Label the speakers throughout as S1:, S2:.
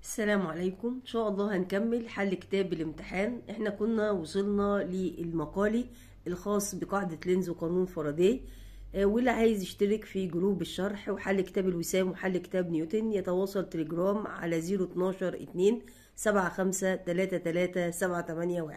S1: السلام عليكم ان شاء الله هنكمل حل كتاب الامتحان احنا كنا وصلنا للمقالي الخاص بقاعدة لينز وقانون فاراداي آه، واللي عايز يشترك في جروب الشرح وحل كتاب الوسام وحل كتاب نيوتن يتواصل تليجرام على 012 2 75 33 781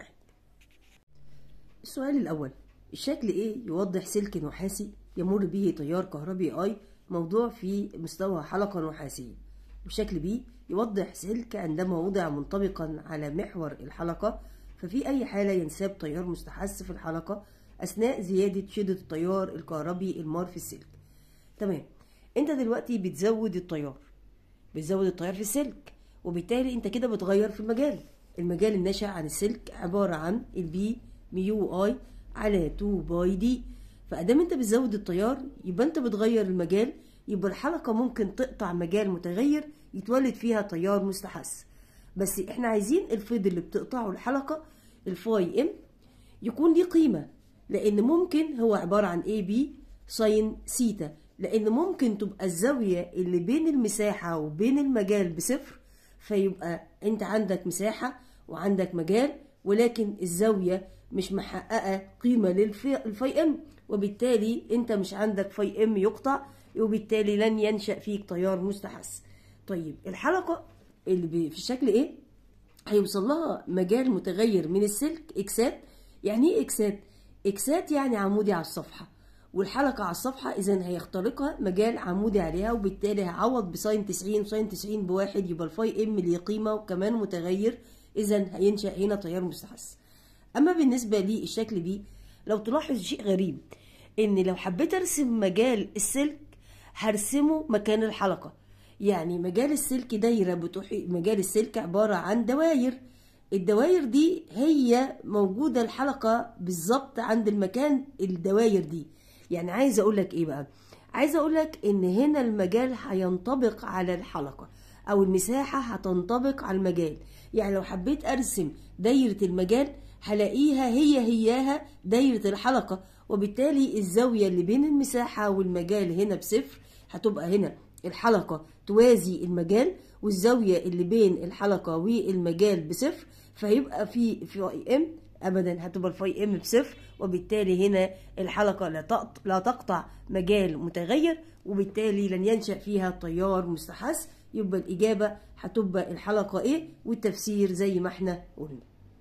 S1: السؤال الأول الشكل A يوضح سلك نحاسي يمر به تيار كهربي I موضوع في مستوى حلقة نحاسية وشكل B يوضح سلك عندما وضع منطبقا على محور الحلقة ففي أي حالة ينساب تيار مستحث في الحلقة أثناء زيادة شدة التيار الكهربي المار في السلك تمام انت دلوقتي بتزود التيار بتزود التيار في السلك وبالتالي انت كده بتغير في المجال المجال الناشئ عن السلك عبارة عن البي ميو اي على 2 باي دي فادام انت بتزود التيار يبقى انت بتغير المجال يبقى الحلقة ممكن تقطع مجال متغير يتولد فيها تيار مستحث بس احنا عايزين الفيض اللي بتقطعه الحلقة الفاي ام يكون ليه قيمة لان ممكن هو عبارة عن اي بي ساين سيتا لان ممكن تبقى الزاوية اللي بين المساحة وبين المجال بصفر فيبقى انت عندك مساحة وعندك مجال ولكن الزاوية مش محققة قيمة للفاي ام وبالتالي انت مش عندك فاي ام يقطع وبالتالي لن ينشأ فيك تيار مستحث طيب الحلقة اللي ب- في الشكل ايه هيوصل لها مجال متغير من السلك اكسات يعني ايه اكسات اكسات يعني عمودي على الصفحة والحلقة على الصفحة اذا هيخترقها مجال عمودي عليها وبالتالي هعوض بساين 90 ساين 90 بواحد يبقى الفاي ام ليه قيمة وكمان متغير اذا هينشأ هنا تيار مستحث اما بالنسبة للشكل بي لو تلاحظ شيء غريب ان لو حبيت ارسم مجال السلك هرسمه مكان الحلقة يعني مجال السلك دايرة بتوحي مجال السلك عبارة عن دواير الدواير دي هي موجودة الحلقة بالظبط عند المكان الدواير دي يعني عايزة اقول لك ايه بقى عايزة اقول لك ان هنا المجال هينطبق على الحلقة او المساحة هتنطبق على المجال يعني لو حبيت ارسم دايرة المجال هلاقيها هي هياها دايرة الحلقة وبالتالي الزاوية اللي بين المساحة والمجال هنا بصفر هتبقى هنا الحلقة توازي المجال والزاوية اللي بين الحلقة والمجال بصفر فيبقى في في ام ابدا هتبقى الفاي ام بصفر وبالتالي هنا الحلقة لا تقط- لا تقطع مجال متغير وبالتالي لن ينشأ فيها تيار مستحث يبقى الإجابة هتبقى الحلقة ايه والتفسير زي ما احنا قلنا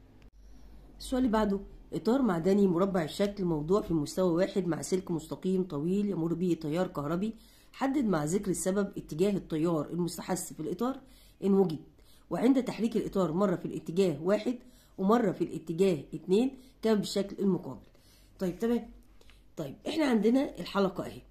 S1: السؤال اللي بعده إطار معدني مربع الشكل موضوع في مستوى واحد مع سلك مستقيم طويل يمر به تيار كهربي حدد مع ذكر السبب اتجاه التيار المستحث في الإطار إن وجد وعند تحريك الإطار مرة في الاتجاه واحد ومرة في الاتجاه اتنين كان بالشكل المقابل طيب تمام طيب احنا عندنا الحلقة اهي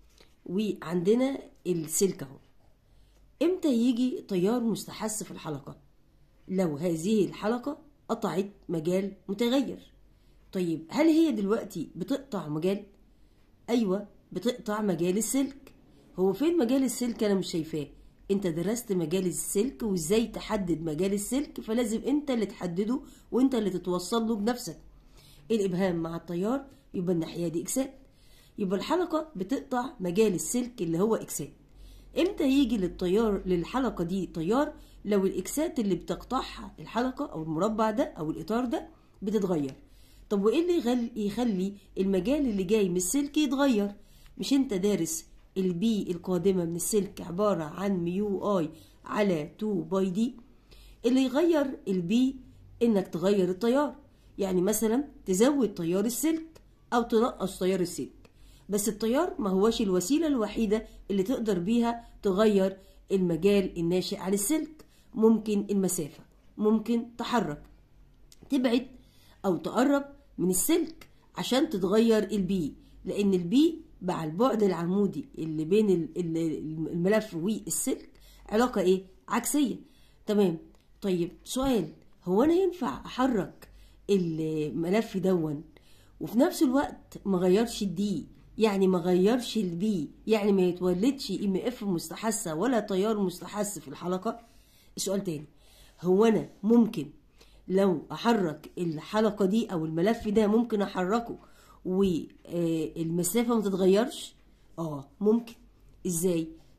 S1: وعندنا السلك اهو امتى يجي تيار مستحث في الحلقة لو هذه الحلقة قطعت مجال متغير طيب هل هي دلوقتي بتقطع مجال ايوه بتقطع مجال السلك هو فين مجال السلك انا مش شايفاه انت درست مجال السلك وازاي تحدد مجال السلك فلازم انت اللي تحدده وانت اللي تتوصل له بنفسك الابهام مع التيار يبقى الناحيه دي اكسات يبقى الحلقه بتقطع مجال السلك اللي هو اكسات امتى يجي للتيار للحلقه دي تيار لو الاكسات اللي بتقطعها الحلقه او المربع ده او الاطار ده بتتغير طب وايه اللي يغل- يخلي المجال اللي جاي من السلك يتغير مش انت دارس البي القادمه من السلك عباره عن ميو اي على 2 باي دي اللي يغير البي انك تغير التيار يعني مثلا تزود تيار السلك او تنقص تيار السلك بس التيار ما هوش الوسيلة الوحيدة اللي تقدر بيها تغير المجال الناشئ عن السلك ممكن المسافة ممكن تحرك تبعد او تقرب من السلك عشان تتغير البي لان البي مع البعد العمودي اللي بين ال- ال- الملف والسلك علاقة ايه عكسية تمام طيب سؤال هو انا ينفع احرك الملف دون وفي نفس الوقت ما غيرش الدي يعني ما غيرش البي يعني ما يتولدش ام اف مستحثه ولا تيار مستحث في الحلقه سؤال تاني هو انا ممكن لو احرك الحلقه دي او الملف ده ممكن احركه والمسافه ما تتغيرش اه ممكن ازاي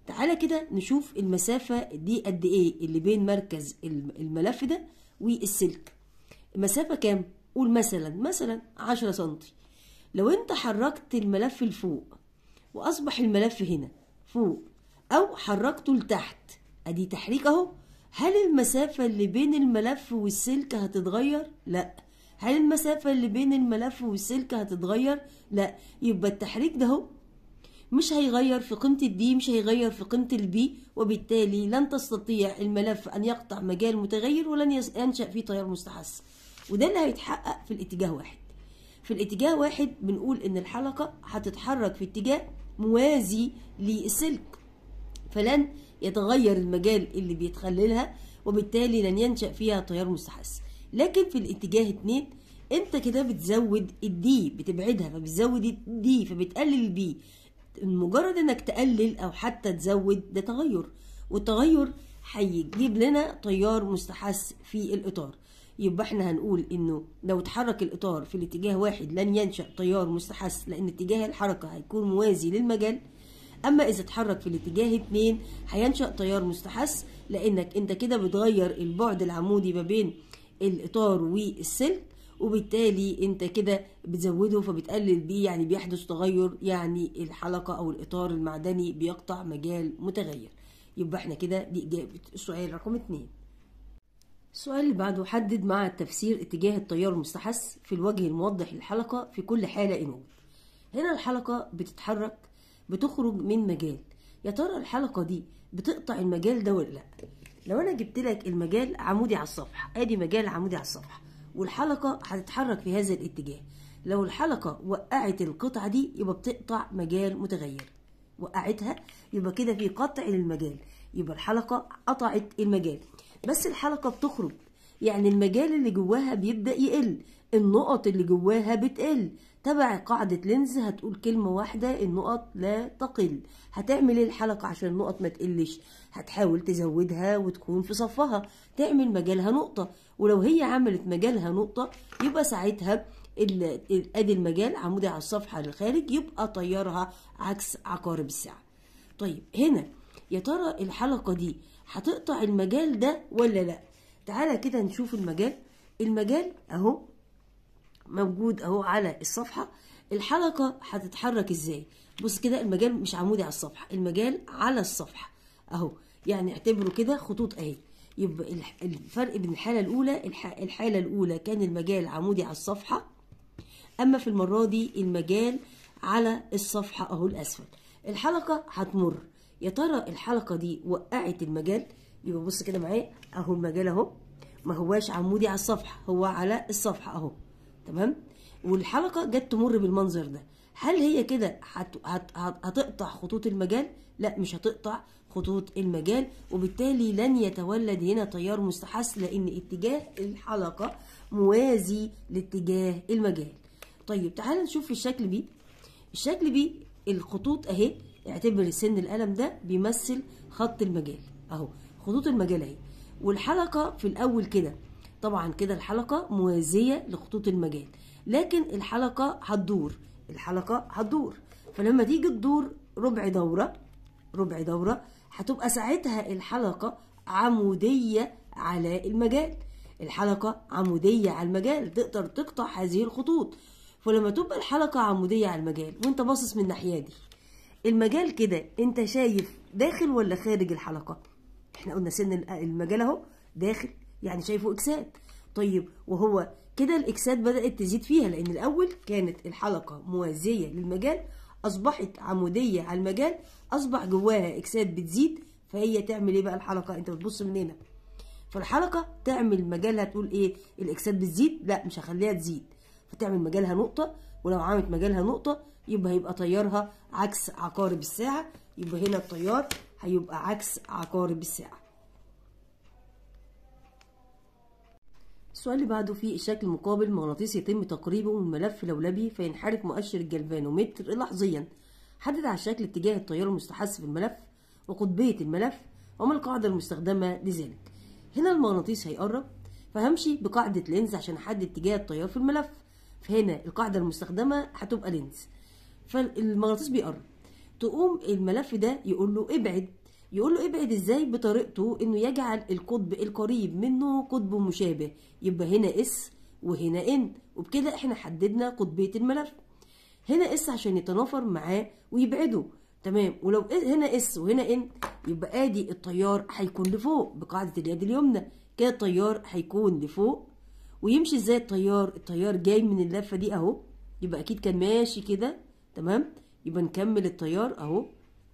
S1: تعالى كده نشوف المسافة دي قد ايه اللي بين مركز الم- الملف ده والسلك المسافة كام؟ قول مثلا مثلا 10 سنتي لو انت حركت الملف لفوق واصبح الملف هنا فوق او حركته لتحت ادي تحريك اهو هل المسافة اللي بين الملف والسلك هتتغير؟ لا هل المسافة اللي بين الملف والسلك هتتغير؟ لا يبقى التحريك ده اهو مش هيغير في قيمة الدي مش هيغير في قيمة البي وبالتالي لن تستطيع الملف أن يقطع مجال متغير ولن يس- ينشأ فيه تيار مستحث وده اللي هيتحقق في الاتجاه واحد في الاتجاه واحد بنقول إن الحلقة هتتحرك في اتجاه موازي للسلك فلن يتغير المجال اللي بيتخللها وبالتالي لن ينشأ فيها تيار مستحث لكن في الاتجاه اتنين انت كده بتزود الدي بتبعدها فبتزود الدي فبتقلل البي مجرد انك تقلل او حتى تزود ده تغير والتغير هيجيب لنا تيار مستحث في الاطار يبقى احنا هنقول انه لو اتحرك الاطار في الاتجاه واحد لن ينشأ تيار مستحث لان اتجاه الحركة هيكون موازي للمجال اما اذا اتحرك في الاتجاه اتنين هينشأ تيار مستحث لانك انت كده بتغير البعد العمودي ما بين الاطار والسلك وبالتالي انت كده بتزوده فبتقلل بيه يعني بيحدث تغير يعني الحلقة او الاطار المعدني بيقطع مجال متغير يبقى احنا كده دي اجابة السؤال رقم اتنين السؤال اللي بعده حدد مع التفسير اتجاه التيار المستحث في الوجه الموضح للحلقة في كل حالة إن وجد. هنا الحلقة بتتحرك بتخرج من مجال يا ترى الحلقة دي بتقطع المجال ده ولا لا لو انا جبت لك المجال عمودي على الصفحة ادي مجال عمودي على الصفحة والحلقة هتتحرك في هذا الاتجاه لو الحلقة وقعت القطعة دي يبقى بتقطع مجال متغير وقعتها يبقى كده في قطع للمجال يبقى الحلقة قطعت المجال بس الحلقة بتخرج يعني المجال اللي جواها بيبدأ يقل النقط اللي جواها بتقل تبع قاعدة لينز هتقول كلمة واحدة النقط لا تقل هتعمل ايه الحلقة عشان النقط ما تقلش هتحاول تزودها وتكون في صفها تعمل مجالها نقطة ولو هي عملت مجالها نقطة يبقى ساعتها ال- ال- ادي المجال عمودي على الصفحة للخارج يبقى طيارها عكس عقارب الساعة طيب هنا يا ترى الحلقة دي هتقطع المجال ده ولا لا تعالى كده نشوف المجال المجال اهو موجود اهو على الصفحة الحلقة هتتحرك ازاي بص كده المجال مش عمودي على الصفحة المجال على الصفحة اهو يعني اعتبره كده خطوط اهي يبقى الح- الفرق بين الحالة الأولى الح- الحالة الأولى كان المجال عمودي على الصفحة أما في المرة دي المجال على الصفحة أهو الأسفل الحلقة هتمر يا ترى الحلقة دي وقعت المجال يبقى بص كده معايا أهو المجال أهو ما هواش عمودي على الصفحة هو على الصفحة أهو تمام والحلقة جت تمر بالمنظر ده هل هي كده هت... هت... هت... هتقطع خطوط المجال؟ لا مش هتقطع خطوط المجال وبالتالي لن يتولد هنا تيار مستحث لأن اتجاه الحلقة موازي لاتجاه المجال. طيب تعال نشوف في الشكل بي الشكل بي الخطوط اهي اعتبر سن القلم ده بيمثل خط المجال اهو خطوط المجال اهي والحلقة في الأول كده طبعا كده الحلقة موازية لخطوط المجال لكن الحلقة هتدور الحلقة هتدور فلما تيجي تدور ربع دورة ربع دورة هتبقى ساعتها الحلقة عمودية على المجال الحلقة عمودية على المجال تقدر تقطع هذه الخطوط فلما تبقى الحلقة عمودية على المجال وانت باصص من الناحية دي المجال كده انت شايف داخل ولا خارج الحلقة احنا قلنا سن المجال اهو داخل يعني شايفه اكسات طيب وهو كده الاكسات بدأت تزيد فيها لان الاول كانت الحلقة موازية للمجال اصبحت عمودية على المجال اصبح جواها اكسات بتزيد فهي تعمل ايه بقى الحلقة انت بتبص من هنا فالحلقة تعمل مجالها تقول ايه الاكسات بتزيد لا مش هخليها تزيد فتعمل مجالها نقطة ولو عملت مجالها نقطة يبقى هيبقى تيارها عكس عقارب الساعة يبقى هنا التيار هيبقى عكس عقارب الساعة السؤال اللي بعده فيه الشكل المقابل مغناطيسي يتم تقريبه من ملف لولبي فينحرف مؤشر الجلفانومتر لحظيا حدد على الشكل اتجاه التيار المستحث في الملف وقطبية الملف وما القاعدة المستخدمة لذلك هنا المغناطيس هيقرب فهمشي بقاعدة لينز عشان أحدد اتجاه التيار في الملف فهنا القاعدة المستخدمة هتبقى لينز فالمغناطيس بيقرب تقوم الملف ده يقول له ابعد يقول له ابعد ازاي بطريقته انه يجعل القطب القريب منه قطب مشابه يبقى هنا اس وهنا ان وبكده احنا حددنا قطبيه الملف هنا اس عشان يتنافر معاه ويبعده تمام ولو هنا اس وهنا ان يبقى ادي التيار هيكون لفوق بقاعده اليد اليمنى كده التيار هيكون لفوق ويمشي ازاي التيار التيار جاي من اللفه دي اهو يبقى اكيد كان ماشي كده تمام يبقى نكمل التيار اهو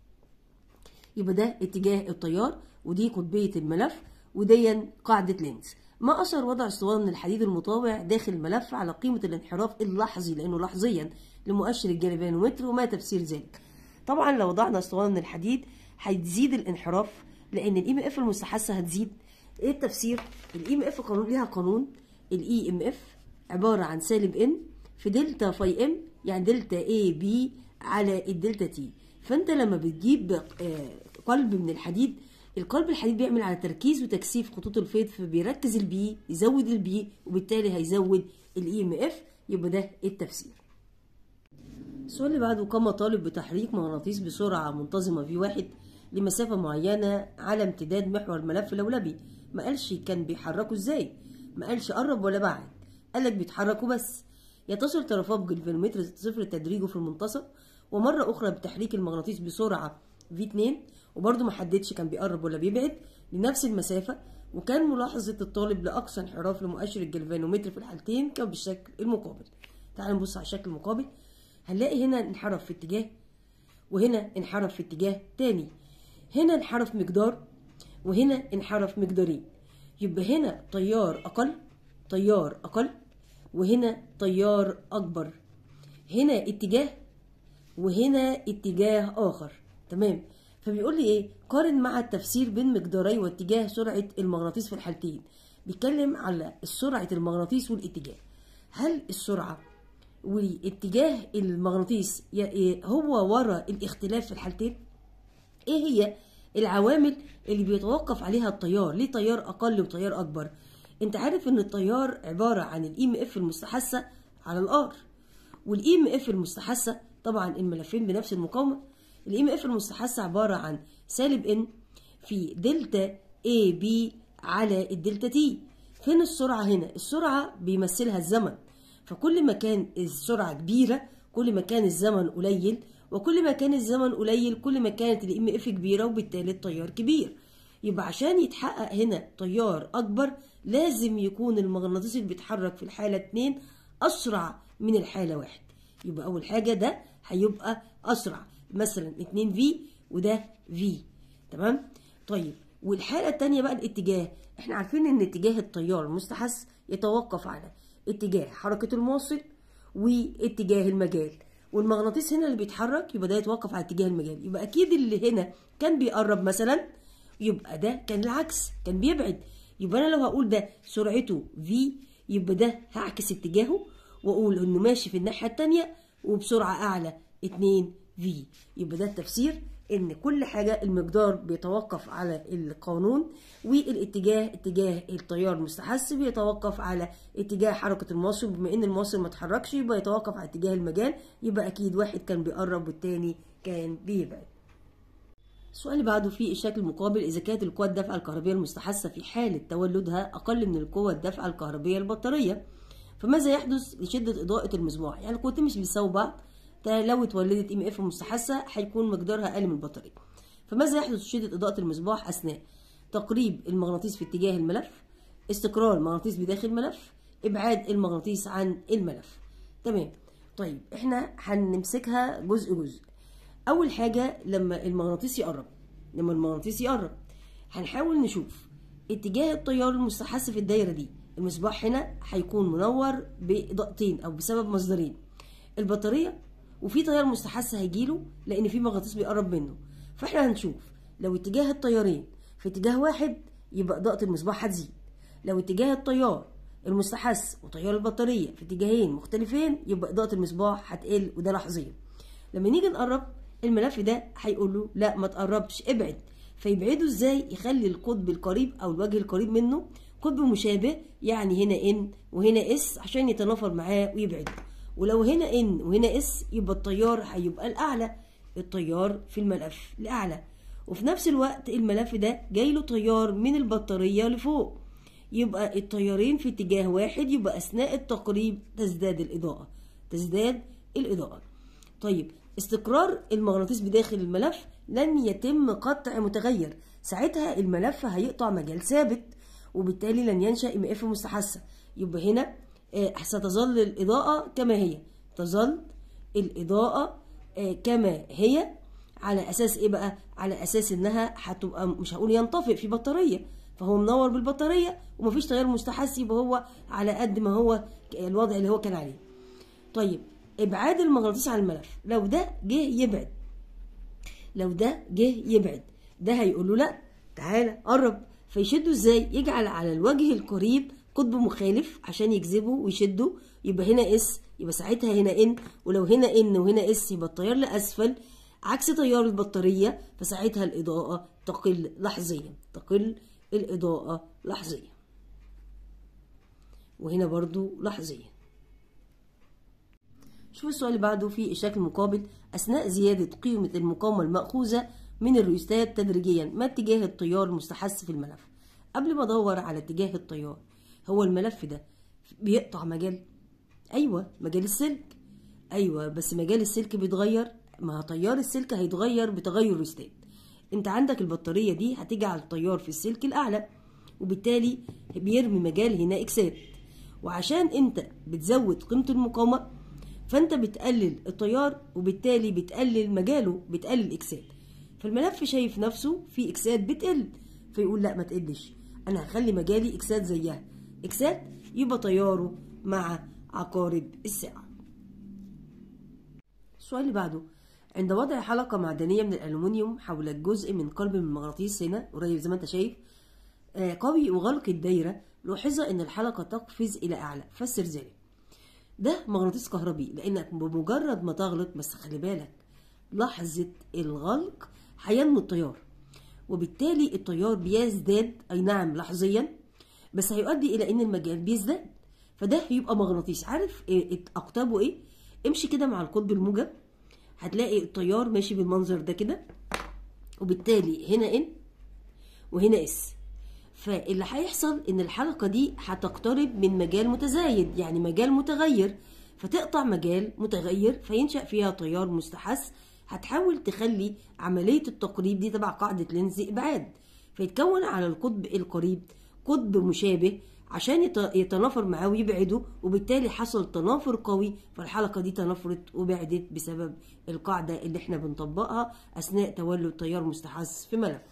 S1: يبقى ده اتجاه التيار ودي قطبيه الملف وديا قاعده لينز ما أشر وضع اسطوانة الحديد المطاوع داخل الملف على قيمة الانحراف اللحظي لأنه لحظيا لمؤشر الجالفانومتر وما تفسير ذلك طبعا لو وضعنا اسطوانة من الحديد هتزيد الانحراف لأن الاي ام اف المستحثة هتزيد ايه التفسير الاي ام اف قانون ليها قانون الاي ام اف عبارة عن سالب ان في دلتا فاي ام يعني دلتا اي بي على الدلتا تي فانت لما بتجيب قلب من الحديد القلب الحديد بيعمل على تركيز وتكثيف خطوط الفيض فبيركز البي يزود البي وبالتالي هيزود الاي ام اف يبقى ده التفسير السؤال اللي بعده قام طالب بتحريك مغناطيس بسرعة منتظمة في واحد لمسافة معينة على امتداد محور الملف لولبي ما قالش كان بيحركه ازاي ما قالش قرب ولا بعد قالك بيتحركوا بس يتصل طرفاه بجلفانومتر صفر تدريجه في المنتصف ومرة أخرى بتحريك المغناطيس بسرعة V2 وبرضه ما حددش كان بيقرب ولا بيبعد لنفس المسافة وكان ملاحظة الطالب لأقصى انحراف لمؤشر الجلفانومتر في الحالتين كان بالشكل المقابل تعال نبص على الشكل المقابل هنلاقي هنا انحرف في اتجاه وهنا انحرف في اتجاه تاني هنا انحرف مقدار وهنا انحرف مقدارين يبقى هنا تيار أقل تيار أقل وهنا تيار أكبر هنا اتجاه وهنا اتجاه آخر تمام فبيقول لي ايه قارن مع التفسير بين مقداري واتجاه سرعة المغناطيس في الحالتين بيتكلم على سرعة المغناطيس والاتجاه هل السرعة واتجاه المغناطيس هو ورا الاختلاف في الحالتين ايه هي العوامل اللي بيتوقف عليها التيار ليه تيار اقل وتيار اكبر انت عارف ان التيار عبارة عن الاي ام اف المستحثة على الار والاي ام اف المستحثة طبعا الملفين بنفس المقاومة الاي ام اف المستحثة عبارة عن سالب ان في دلتا اي بي على الدلتا تي فين السرعة هنا السرعة بيمثلها الزمن فكل ما كان السرعة كبيرة كل ما كان الزمن قليل وكل ما كان الزمن قليل كل ما كانت الام اف كبيرة وبالتالي التيار كبير يبقى عشان يتحقق هنا تيار اكبر لازم يكون المغناطيس اللي بيتحرك في الحالة 2 اسرع من الحالة 1 يبقى اول حاجة ده هيبقى اسرع مثلا 2 في وده في تمام طيب والحالة التانية بقى الاتجاه احنا عارفين ان اتجاه التيار المستحث يتوقف على اتجاه حركة الموصل واتجاه المجال والمغناطيس هنا اللي بيتحرك يبقى ده يتوقف على اتجاه المجال يبقى اكيد اللي هنا كان بيقرب مثلا يبقى ده كان العكس كان بيبعد يبقى انا لو هقول ده سرعته في يبقى ده هعكس اتجاهه واقول انه ماشي في الناحية التانية وبسرعة اعلى 2 في يبقى ده التفسير ان كل حاجة المقدار بيتوقف على القانون والاتجاه اتجاه التيار المستحث بيتوقف على اتجاه حركة الموصل بما ان الموصل ما اتحركش يبقى يتوقف على اتجاه المجال يبقى اكيد واحد كان بيقرب والتاني كان بيبعد السؤال اللي بعده فيه الشكل المقابل إذا كانت القوى الدفع الكهربية المستحثة في حالة تولدها أقل من القوة الدفع الكهربية البطارية فماذا يحدث لشدة إضاءة المصباح؟ يعني القوتين مش بيساووا بعض لو اتولدت ام اف مستحثة هيكون مقدارها أقل من البطارية فماذا يحدث لشدة إضاءة المصباح أثناء تقريب المغناطيس في اتجاه الملف استقرار المغناطيس بداخل الملف إبعاد المغناطيس عن الملف تمام طيب احنا هنمسكها جزء جزء اول حاجه لما المغناطيس يقرب لما المغناطيس يقرب هنحاول نشوف اتجاه التيار المستحث في الدايره دي المصباح هنا هيكون منور باضاءتين او بسبب مصدرين البطاريه وفي تيار مستحث هيجيله لان في مغناطيس بيقرب منه فاحنا هنشوف لو اتجاه التيارين في اتجاه واحد يبقى اضاءه المصباح هتزيد لو اتجاه التيار المستحث وتيار البطاريه في اتجاهين مختلفين يبقى اضاءه المصباح هتقل وده لحظيا لما نيجي نقرب الملف ده هيقول له لا ما تقربش ابعد فيبعده ازاي يخلي القطب القريب او الوجه القريب منه قطب مشابه يعني هنا ان وهنا اس عشان يتنافر معاه ويبعده ولو هنا ان وهنا اس يبقى التيار هيبقى الاعلى التيار في الملف لأعلى وفي نفس الوقت الملف ده جاي له تيار من البطارية لفوق يبقى التيارين في اتجاه واحد يبقى أثناء التقريب تزداد الإضاءة تزداد الإضاءة طيب استقرار المغناطيس بداخل الملف لن يتم قطع متغير ساعتها الملف هيقطع مجال ثابت وبالتالي لن ينشأ ام اف مستحثة يبقى هنا آه، ستظل الإضاءة كما هي تظل الإضاءة آه، كما هي على أساس إيه بقى؟ على أساس إنها هتبقى مش هقول ينطفئ في بطارية فهو منور بالبطارية ومفيش تيار مستحث يبقى هو على قد ما هو الوضع اللي هو كان عليه طيب ابعاد المغناطيس عن الملف لو ده جه يبعد لو ده جه يبعد ده هيقول له لا تعالى قرب فيشده ازاي يجعل على الوجه القريب قطب مخالف عشان يجذبه ويشده يبقى هنا اس يبقى ساعتها هنا ان ولو هنا ان وهنا اس يبقى التيار لاسفل عكس تيار البطاريه فساعتها الاضاءه تقل لحظيا تقل الاضاءه لحظيا وهنا برضو لحظيا شوف السؤال اللي بعده في الشكل المقابل أثناء زيادة قيمة المقاومة المأخوذة من الريستات تدريجيا ما اتجاه التيار المستحث في الملف قبل ما ادور على اتجاه التيار هو الملف ده بيقطع مجال ايوه مجال السلك ايوه بس مجال السلك بيتغير ما تيار السلك هيتغير بتغير الريستات انت عندك البطارية دي هتجعل التيار في السلك الاعلى وبالتالي بيرمي مجال هنا اكسات وعشان انت بتزود قيمة المقاومة فانت بتقلل التيار وبالتالي بتقلل مجاله بتقلل اكسات فالملف شايف نفسه في اكسات بتقل فيقول لا ما تقلش انا هخلي مجالي اكسات زيها اكسات يبقى تياره مع عقارب الساعة السؤال اللي بعده عند وضع حلقة معدنية من الألومنيوم حول الجزء من قلب المغناطيس هنا قريب زي ما انت شايف آه، قوي وغلق الدايرة لوحظ ان الحلقة تقفز الى اعلى فسر ذلك ده مغناطيس كهربي لانك بمجرد ما تغلق بس خلي بالك لحظة الغلق هينمو التيار وبالتالي التيار بيزداد اي نعم لحظيا بس هيؤدي الى ان المجال بيزداد فده هيبقى مغناطيس عارف إيه اقطابه ايه امشي كده مع القطب الموجب هتلاقي التيار ماشي بالمنظر ده كده وبالتالي هنا ان وهنا اس فاللي هيحصل ان الحلقه دي هتقترب من مجال متزايد يعني مجال متغير فتقطع مجال متغير فينشا فيها تيار مستحث هتحاول تخلي عمليه التقريب دي تبع قاعده لينز ابعاد فيتكون على القطب القريب قطب مشابه عشان يت- يتنافر معاه ويبعده وبالتالي حصل تنافر قوي فالحلقه دي تنافرت وبعدت بسبب القاعده اللي احنا بنطبقها اثناء تولد تيار مستحث في ملف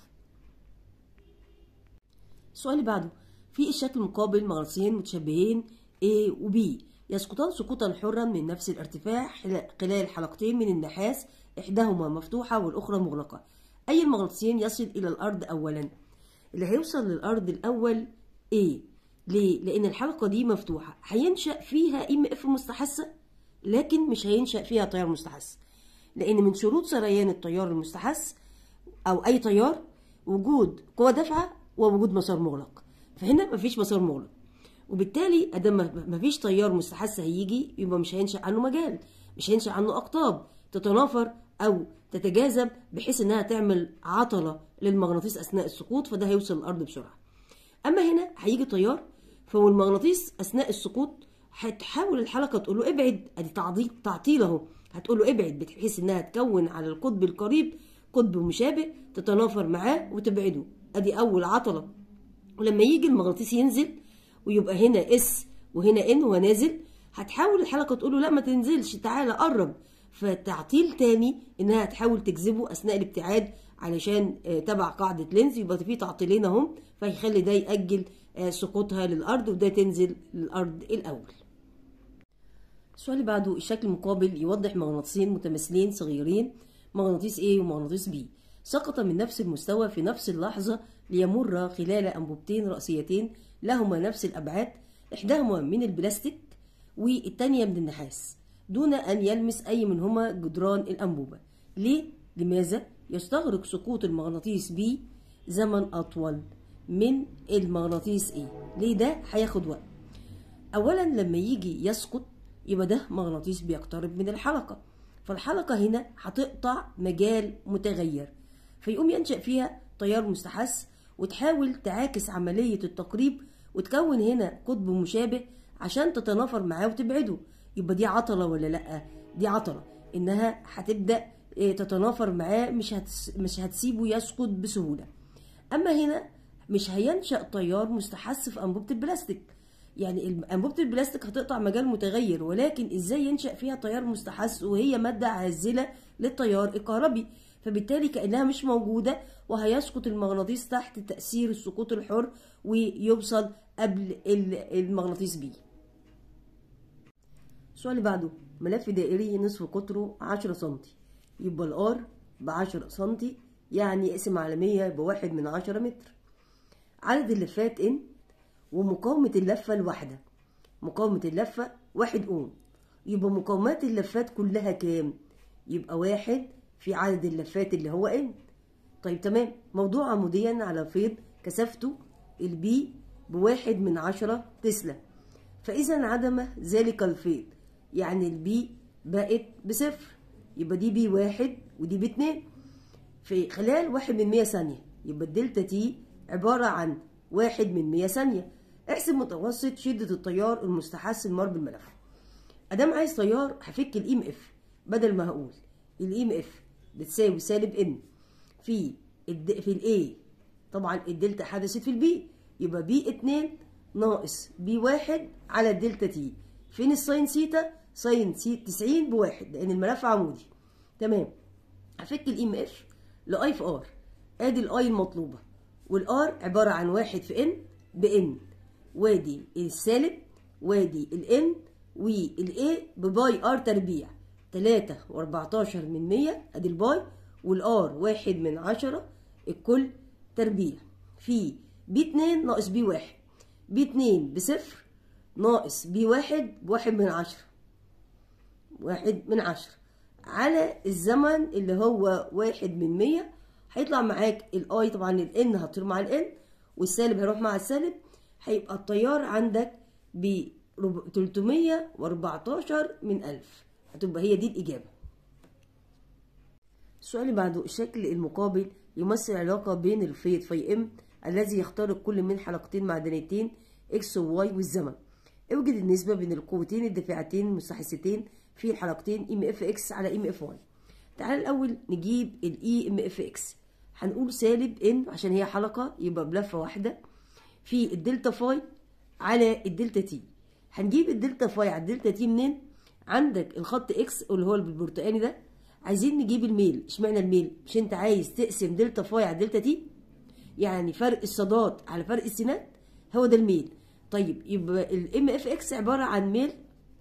S1: السؤال اللي بعده في الشكل المقابل مغناطيسين متشابهين A و B يسقطان سقوطا حرا من نفس الارتفاع حل- خلال حلقتين من النحاس إحداهما مفتوحة والأخرى مغلقة أي المغناطيسين يصل إلى الأرض أولا اللي هيوصل للأرض الأول A ليه؟ لأن الحلقة دي مفتوحة هينشأ فيها ام اف مستحثة لكن مش هينشأ فيها تيار مستحث لأن من شروط سريان التيار المستحث او اي تيار وجود قوة دافعة ووجود مسار مغلق فهنا مفيش مسار مغلق وبالتالي ادام ما- مفيش تيار مستحث هيجي يبقى مش هينشأ عنه مجال مش هينشأ عنه اقطاب تتنافر او تتجاذب بحيث انها تعمل عطلة للمغناطيس اثناء السقوط فده هيوصل الارض بسرعة اما هنا هيجي تيار فهو المغناطيس اثناء السقوط هتحاول الحلقه تقول له ابعد ادي تعطيل تعطيل اهو هتقول له ابعد بحيث انها تكون على القطب القريب قطب مشابه تتنافر معاه وتبعده ادي اول عطله ولما يجي المغناطيس ينزل ويبقى هنا اس وهنا ان وهو نازل هتحاول الحلقه تقول له لا ما تنزلش تعالى قرب فتعطيل تاني انها تحاول تجذبه اثناء الابتعاد علشان آه، تبع قاعده لينز يبقى في تعطيلين اهم فيخلي ده ياجل آه، سقوطها للارض وده تنزل للارض الاول السؤال اللي بعده الشكل المقابل يوضح مغناطيسين متماثلين صغيرين مغناطيس A ومغناطيس B سقط من نفس المستوى في نفس اللحظة ليمر خلال أنبوبتين رأسيتين لهما نفس الأبعاد إحداهما من البلاستيك والتانية من النحاس دون أن يلمس أي منهما جدران الأنبوبة ليه؟ لماذا؟ يستغرق سقوط المغناطيس B زمن أطول من المغناطيس A ليه ده؟ هياخد وقت اولا لما يجي يسقط يبقى ده مغناطيس بيقترب من الحلقه فالحلقة هنا هتقطع مجال متغير فيقوم ينشأ فيها تيار مستحث وتحاول تعاكس عملية التقريب وتكون هنا قطب مشابه عشان تتنافر معاه وتبعده يبقى دي عطلة ولا لأ دي عطلة إنها هتبدأ إيه، تتنافر معاه مش هتس مش هتسيبه يسقط بسهولة أما هنا مش هينشأ تيار مستحث في أنبوبة البلاستيك يعني الم- أنبوبة البلاستيك هتقطع مجال متغير ولكن إزاي ينشأ فيها تيار مستحث وهي مادة عازلة للتيار الكهربي فبالتالي كأنها مش موجودة وهيسقط المغناطيس تحت تأثير السقوط الحر ويوصل قبل ال- المغناطيس بيه السؤال اللي بعده ملف دائري نصف قطره 10 سنتي يبقى الار ب 10 سنتي يعني اقسم على 100 يبقى واحد من 10 متر عدد اللفات ان ومقاومة اللفة الواحدة مقاومة اللفة واحد اوم يبقى مقاومات اللفات كلها كام يبقى واحد في عدد اللفات اللي هو ان طيب تمام موضوع عموديا على فيض كثافته البي بواحد من عشرة تسلا فإذا انعدم ذلك الفيض يعني البي بقت بصفر يبقى دي بي واحد ودي باتنين في خلال واحد من مية ثانية يبقى الدلتا تي عبارة عن واحد من مية ثانية احسب متوسط شدة التيار المستحث المر بالملف ادام عايز تيار هفك الاي ام اف بدل ما هقول الاي ام اف بتساوي سالب ان في الد... في الاي طبعا الدلتا حدثت في البي يبقى بي 2 ناقص بي 1 على الدلتا تي فين الساين سيتا ساين سي 90 بواحد لان الملف عمودي تمام هفك الاي ام اف لاي في ار ادي الاي المطلوبه والار عباره عن واحد في ان بان وادي السالب وادي الان والاي بباي ار تربيع 3 و14 من 100 ادي الباي والار واحد من عشرة الكل تربيع في بي 2 ناقص بي 1 بي 2 بصفر ناقص بي 1 بواحد من عشرة واحد من عشرة على الزمن اللي هو واحد من مية هيطلع معاك الاي طبعا الان هتطير مع الان والسالب هيروح مع السالب هيبقى التيار عندك ب 314 من ألف هتبقى هي دي الإجابة السؤال اللي بعده الشكل المقابل يمثل علاقة بين الفيض في ام الذي يخترق كل من حلقتين معدنيتين اكس وواي والزمن اوجد النسبة بين القوتين الدافعتين المستحثتين في الحلقتين ام اف اكس على ام اف واي تعال الأول نجيب الاي ام اف اكس هنقول سالب ان عشان هي حلقة يبقى بلفة واحدة في الدلتا فاي على الدلتا تي هنجيب الدلتا فاي على الدلتا تي منين عندك الخط اكس اللي هو بالبرتقاني ده عايزين نجيب الميل اشمعنى الميل مش انت عايز تقسم دلتا فاي على دلتا تي يعني فرق الصادات على فرق السينات هو ده الميل طيب يبقى الام اف اكس عباره عن ميل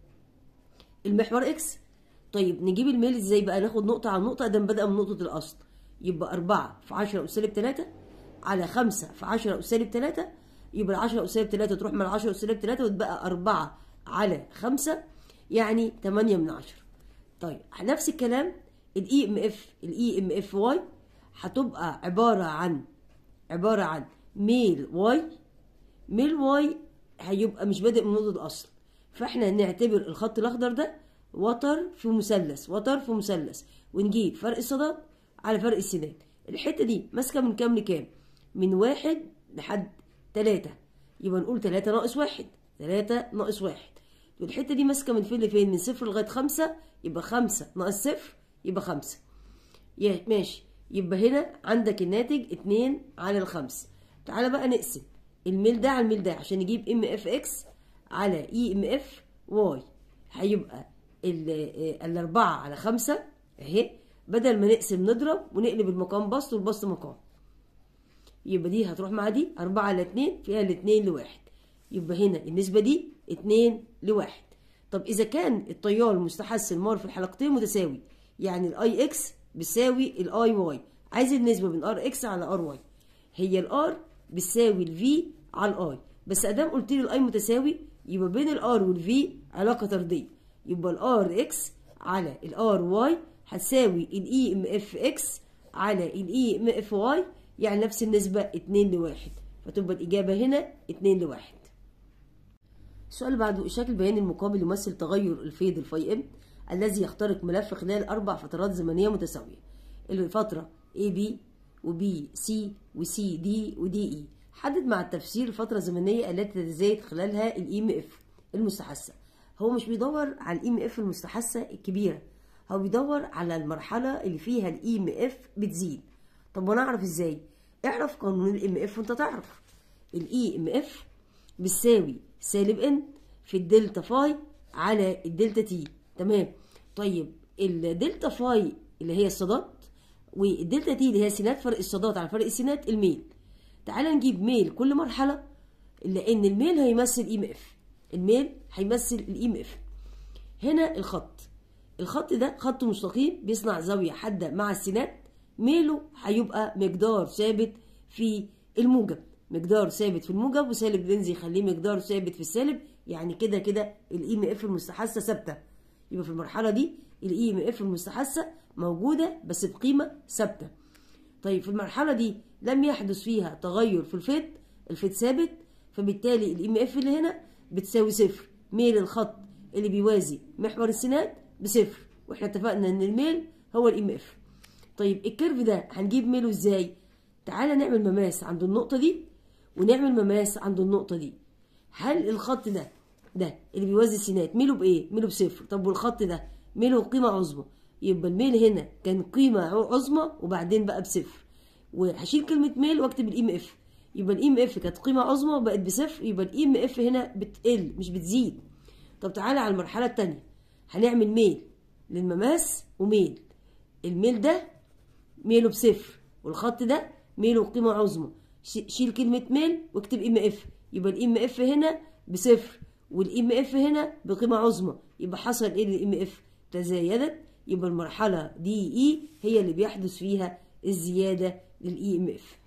S1: المحور اكس طيب نجيب الميل ازاي بقى ناخد نقطه عن نقطه ده بدأ من نقطه الاصل يبقى 4 في 10 أس سالب 3 على 5 في 10 أس سالب 3 يبقى ال 10 أس سالب 3 تروح مع ال 10 أس سالب 3 وتبقى 4 على 5 يعني 8 من 10 طيب نفس الكلام الاي ام اف الاي ام اف واي هتبقى عباره عن عباره عن ميل واي ميل واي هيبقى مش بادئ من نقطه الاصل فاحنا نعتبر الخط الاخضر ده وتر في مثلث وتر في مثلث ونجيب فرق الصادات على فرق السينات الحته دي ماسكه من كام لكام من واحد لحد تلاتة يبقى نقول تلاتة ناقص واحد تلاتة ناقص واحد والحته دي ماسكه من فين لفين من صفر لغايه خمسة يبقى خمسة ناقص صفر يبقى خمسة يا ماشي يبقى هنا عندك الناتج اتنين على الخمسة تعالى بقى نقسم الميل ده على الميل ده عشان نجيب ام اف اكس على اي ام اف واي هيبقى ال- الاربعة على خمسة اهي بدل ما نقسم نضرب ونقلب المقام بسط والبسط مقام يبقى دي هتروح مع دي أربعة على اتنين فيها الاتنين لواحد يبقى هنا النسبة دي اتنين لواحد طب إذا كان التيار المستحث المار في الحلقتين متساوي يعني الاي اكس بيساوي الاي واي عايز النسبة بين ار اكس على ار واي هي الار بتساوي الفي على الاي بس ادام قلت لي الاي متساوي يبقى بين الار والفي علاقة طردية يبقى الار اكس على الار واي هتساوي الاي ام اف اكس على الاي ام اف واي يعني نفس النسبة 2 لواحد فتبقى الإجابة هنا 2 لواحد السؤال اللي بعده الشكل البياني المقابل يمثل تغير الفيض الفاي ام الذي يخترق ملف خلال أربع فترات زمنية متساوية الفترة AB وB C وC D وD E حدد مع التفسير الفترة الزمنية التي تتزايد خلالها الاي ام اف المستحثة هو مش بيدور على الاي ام اف المستحثة الكبيرة هو بيدور على المرحلة اللي فيها الاي ام اف بتزيد طب وانا اعرف ازاي اعرف قانون الام اف وانت تعرف الاي ام اف بتساوي سالب ان في الدلتا فاي على الدلتا تي تمام طيب الدلتا فاي اللي هي الصادات والدلتا تي اللي هي سينات فرق الصادات على فرق السينات الميل تعالى نجيب ميل كل مرحله لان الميل هيمثل اي ام اف الميل هيمثل الاي ام اف هنا الخط الخط ده خط مستقيم بيصنع زاويه حاده مع السينات ميله هيبقى مقدار ثابت في الموجب مقدار ثابت في الموجب وسالب بنزي يخليه مقدار ثابت في السالب يعني كده كده الاي ام اف المستحثه ثابته يبقى في المرحله دي الاي ام اف المستحثه موجوده بس بقيمه ثابته طيب في المرحله دي لم يحدث فيها تغير في الفيت الفيت ثابت فبالتالي الام اف اللي هنا بتساوي صفر ميل الخط اللي بيوازي محور السينات بصفر واحنا اتفقنا ان الميل هو الام اف طيب الكيرف ده هنجيب ميله ازاي تعالى نعمل مماس عند النقطه دي ونعمل مماس عند النقطه دي هل الخط ده ده اللي بيوازي السينات ميله بايه ميله بصفر طب والخط ده ميله قيمه عظمى يبقى الميل هنا كان قيمه عظمى وبعدين بقى بصفر وهشيل كلمه ميل واكتب الاي ام اف يبقى الاي ام اف كانت قيمه عظمى وبقت بصفر يبقى الاي ام اف هنا بتقل مش بتزيد طب تعالى على المرحله الثانيه هنعمل ميل للمماس وميل الميل ده ميله بصفر والخط ده ميله قيمه عظمى شيل كلمه ميل واكتب ام اف يبقى الام اف هنا بصفر والام اف هنا بقيمه عظمى يبقى حصل ايه للام اف تزايدت يبقى المرحله دي اي هي اللي بيحدث فيها الزياده للاي ام اف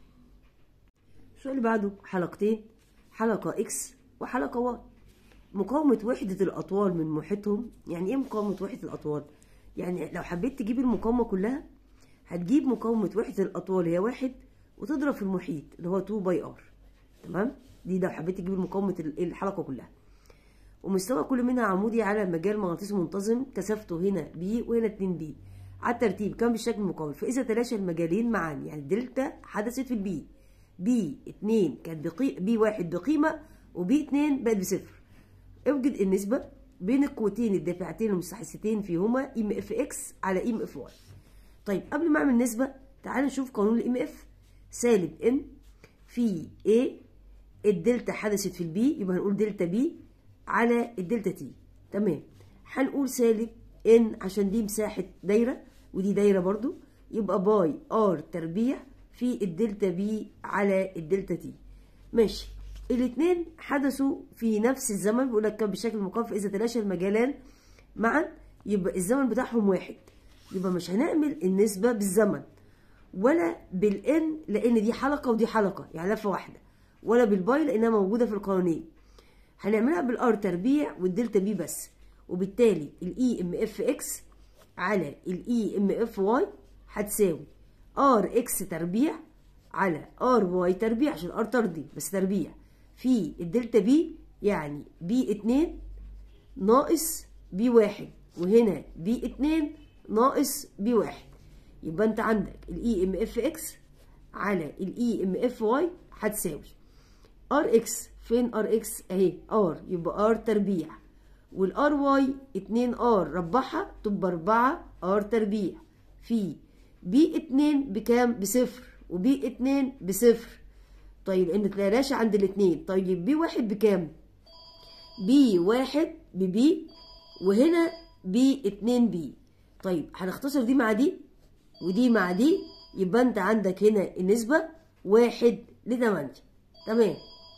S1: السؤال اللي بعده حلقتين حلقه اكس وحلقه واي مقاومه وحده الاطوال من محيطهم يعني ايه مقاومه وحده الاطوال يعني لو حبيت تجيب المقاومه كلها هتجيب مقاومه وحده الاطوال هي واحد وتضرب في المحيط اللي هو 2 باي ار تمام دي لو حبيت تجيب مقاومه الحلقه كلها ومستوى كل منها عمودي على مجال مغناطيسي منتظم كثافته هنا بي وهنا 2 بي على الترتيب كان بالشكل المقابل فاذا تلاشى المجالين معا يعني الدلتا حدثت في البي بي 2 كانت بقي... بي 1 بقيمه وبي 2 بقت بصفر اوجد النسبه بين القوتين الدافعتين المستحثتين فيهما ام اف اكس على ام اف واي طيب قبل ما اعمل نسبه تعال نشوف قانون الام اف سالب ان في A الدلتا حدثت في البي يبقى هنقول دلتا بي على الدلتا تي تمام هنقول سالب ان عشان دي مساحة دايرة ودي دايرة برضو يبقى باي ار تربيع في الدلتا بي على الدلتا تي ماشي الاتنين حدثوا في نفس الزمن بيقول لك كان بشكل مقابل اذا تلاشى المجالان معا يبقى الزمن بتاعهم واحد يبقى مش هنعمل النسبة بالزمن ولا بالان لان دي حلقه ودي حلقه يعني لفه واحده ولا بالباي لانها موجوده في القوانين هنعملها بالار تربيع والدلتا بي بس وبالتالي الاي ام اف اكس على الاي ام اف واي هتساوي ار اكس تربيع على ار واي تربيع عشان ار ترضي بس تربيع في الدلتا بي يعني بي 2 ناقص بي 1 وهنا بي 2 ناقص بي 1 يبقى انت عندك الاي ام اف اكس على الاي ام اف واي هتساوي ار اكس فين ار اكس اهي ار يبقى ار تربيع والار واي 2 ار ربعها تبقى 4 ار تربيع في بي 2 بكام بصفر وبي 2 بصفر طيب ان تلاقيش عند الاثنين طيب بي واحد بكام بي واحد ببي وهنا بي 2 بي طيب هنختصر دي مع دي ودي مع دي يبقى انت عندك هنا النسبة واحد لتمانية تمام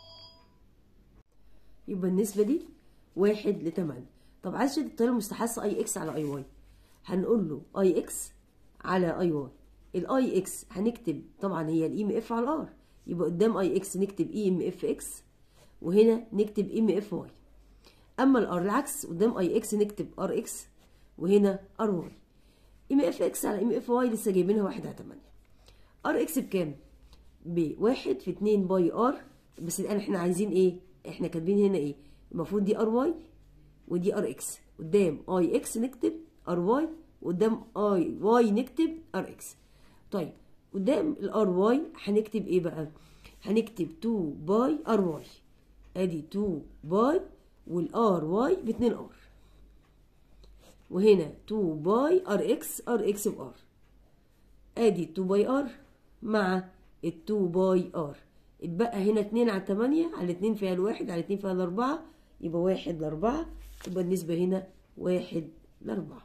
S1: يبقى النسبة دي واحد لتمانية طب عايز تشد التيار المستحث اي اكس على اي واي هنقول له اي اكس على اي واي الاي اكس هنكتب طبعا هي الاي ام اف على الار يبقى قدام اي اكس نكتب اي ام اف اكس وهنا نكتب ام اف واي اما الار العكس قدام اي اكس نكتب ار اكس وهنا ار واي ام اف اكس على ام اف واي لسه جايبينها واحد على تمانية ار اكس بكام؟ بواحد في اتنين باي ار بس الان احنا عايزين ايه؟ احنا كاتبين هنا ايه؟ المفروض دي ار واي ودي ار اكس قدام اي اكس نكتب ار واي قدام اي واي نكتب ار اكس طيب قدام الار واي هنكتب ايه بقى هنكتب 2 باي ار واي ادي 2 باي والار واي ب 2 ار وهنا 2 باي ار اكس ار اكس بار ادي 2 باي ار مع ال 2 باي ار اتبقى هنا 2 على 8 على 2 فيها الواحد على 2 فيها الأربعة يبقى واحد لأربعة يبقى النسبة هنا واحد لأربعة